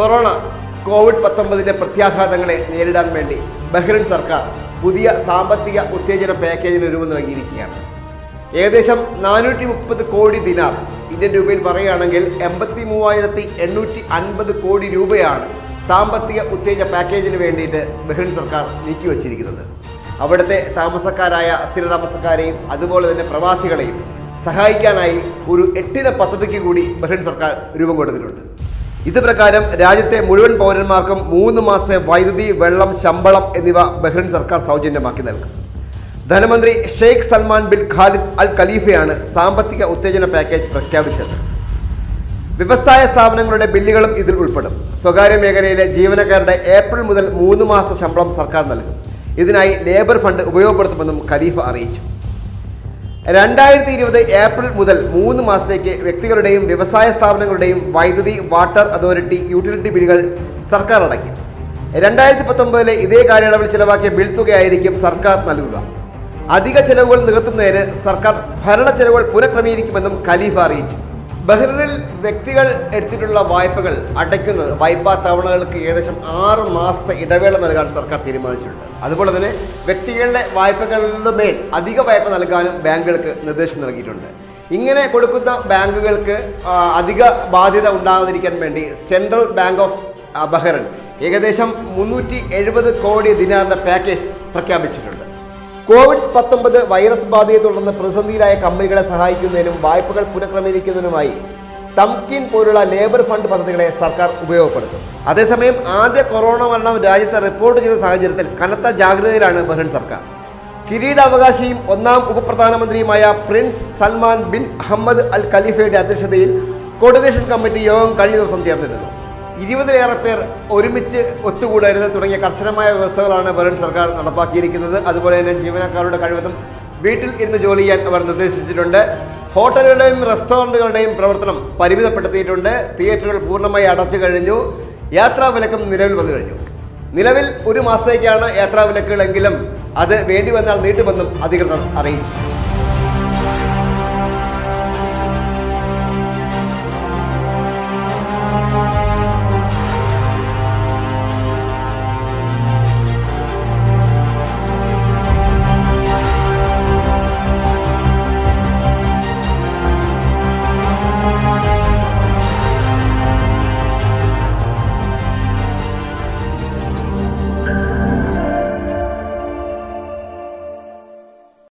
corona Covid പത്തൊമ്പതിന്റെ പ്രത്യാഘാതങ്ങളെ നേരിടാൻ വേണ്ടി Bahrain സർക്കാർ പുതിയ സാമ്പത്തിക ഉത്തേജന പാക്കേജിന് രൂപം നൽകിയിരിക്കുകയാണ് ഏകദേശം നാനൂറ്റി മുപ്പത് കോടി ദിനാർ ഇന്ത്യൻ രൂപയിൽ പറയുകയാണെങ്കിൽ എൺപത്തി മൂവായിരത്തി എണ്ണൂറ്റി അൻപത് കോടി രൂപയാണ് സാമ്പത്തിക ഉത്തേജന പാക്കേജിന് വേണ്ടിയിട്ട് ബഹ്റിൻ സർക്കാർ നീക്കിവച്ചിരിക്കുന്നത് അവിടുത്തെ താമസക്കാരായ സ്ഥിരതാമസക്കാരെയും അതുപോലെ തന്നെ പ്രവാസികളെയും സഹായിക്കാനായി ഒരു എട്ടിന പദ്ധതിക്ക് കൂടി ബഹ്റിൻ സർക്കാർ രൂപം കൊടുത്തിട്ടുണ്ട് ഇത് പ്രകാരം രാജ്യത്തെ മുഴുവൻ പൗരന്മാർക്കും മൂന്ന് മാസത്തെ വൈദ്യുതി വെള്ളം ശമ്പളം എന്നിവ ബഹ്റിൻ സർക്കാർ സൗജന്യമാക്കി നൽകും ധനമന്ത്രി Sheikh Salman bin Khalid Al ഖലീഫയാണ് സാമ്പത്തിക ഉത്തേജന പാക്കേജ് പ്രഖ്യാപിച്ചത് വ്യവസായ സ്ഥാപനങ്ങളുടെ ബില്ലുകളും ഇതിൽ ഉൾപ്പെടും സ്വകാര്യ മേഖലയിലെ ജീവനക്കാരുടെ ഏപ്രിൽ മുതൽ മൂന്ന് മാസത്തെ ശമ്പളം സർക്കാർ നൽകും ഇതിനായി ലേബർ ഫണ്ട് ഉപയോഗപ്പെടുത്തുമെന്നും ഖലീഫ അറിയിച്ചു രണ്ടായിരത്തി ഇരുപത് ഏപ്രിൽ മുതൽ മൂന്ന് മാസത്തേക്ക് വ്യക്തികളുടെയും വ്യവസായ സ്ഥാപനങ്ങളുടെയും വൈദ്യുതി വാട്ടർ അതോറിറ്റി യൂട്ടിലിറ്റി ബില്ലുകൾ സർക്കാർ അടയ്ക്കും രണ്ടായിരത്തി പത്തൊമ്പതിലെ ഇതേ കാലയളവിൽ ചിലവാക്കിയ ബിൽ തുകയായിരിക്കും സർക്കാർ നൽകുക അധിക ചെലവുകൾ നികത്തുന്നതിന് സർക്കാർ ഭരണ ചെലവുകൾ പുനഃക്രമീകരിക്കുമെന്നും ഖലീഫ അറിയിച്ചു ബഹ്റിനിൽ വ്യക്തികൾ എടുത്തിട്ടുള്ള വായ്പകൾ അടയ്ക്കുന്നത് വായ്പാ തവണകൾക്ക് ഏകദേശം ആറ് മാസത്തെ ഇടവേള നൽകാൻ സർക്കാർ തീരുമാനിച്ചിട്ടുണ്ട് അതുപോലെ തന്നെ വ്യക്തികളുടെ വായ്പകളുടെ മേൽ അധിക വായ്പ നൽകാനും ബാങ്കുകൾക്ക് നിർദ്ദേശം നൽകിയിട്ടുണ്ട് ഇങ്ങനെ കൊടുക്കുന്ന ബാങ്കുകൾക്ക് ആ, അധിക ബാധ്യത ഉണ്ടാകാതിരിക്കാൻ വേണ്ടി Central Bank of ah, Bahrain ഏകദേശം മുന്നൂറ്റി എഴുപത് കോടി ദിനാറിന്റെ പാക്കേജ് പ്രഖ്യാപിച്ചിട്ടുണ്ട് കോവിഡ് പത്തൊമ്പത് വൈറസ് ബാധയെ തുടർന്ന് പ്രതിസന്ധിയിലായ കമ്പനികളെ സഹായിക്കുന്നതിനും വായ്പകൾ പുനഃക്രമീകരിക്കുന്നതിനുമായി തംകിൻ പോലുള്ള ലേബർ ഫണ്ട് പദ്ധതികളെ സർക്കാർ ഉപയോഗപ്പെടുത്തും അതേസമയം ആദ്യ കൊറോണ മരണം രാജ്യത്ത് റിപ്പോർട്ട് ചെയ്ത സാഹചര്യത്തിൽ കനത്ത ജാഗ്രതയിലാണ് ബഹ്റിൻ സർക്കാർ കിരീടാവകാശിയും ഒന്നാം ഉപപ്രധാനമന്ത്രിയുമായ Prince Salman bin Ahmad Al ഖലീഫയുടെ അധ്യക്ഷതയിൽ കോർഡിനേഷൻ കമ്മിറ്റി യോഗം കഴിഞ്ഞ ദിവസം ചേർന്നിരുന്നു ഇരുപതിലേറെ പേർ ഒരുമിച്ച് ഒത്തുകൂടരുത് തുടങ്ങിയ കർശനമായ വ്യവസ്ഥകളാണ് ബഹ്റിൻ സർക്കാർ നടപ്പാക്കിയിരിക്കുന്നത് അതുപോലെ തന്നെ ജീവനക്കാരുടെ കഴിവതും വീട്ടിൽ ഇരുന്ന് ജോലി ചെയ്യാൻ അവർ നിർദ്ദേശിച്ചിട്ടുണ്ട് ഹോട്ടലുകളുടെയും റെസ്റ്റോറൻറ്റുകളുടെയും പ്രവർത്തനം പരിമിതപ്പെടുത്തിയിട്ടുണ്ട് തിയേറ്ററുകൾ പൂർണ്ണമായി അടച്ചു കഴിഞ്ഞു യാത്രാ വിലക്കും നിലവിൽ വന്നു കഴിഞ്ഞു നിലവിൽ ഒരു മാസത്തേക്കാണ് യാത്രാ വിലക്കുകളെങ്കിലും അത് വേണ്ടി വന്നാൽ നീട്ടുമെന്നും അധികൃതർ അറിയിച്ചു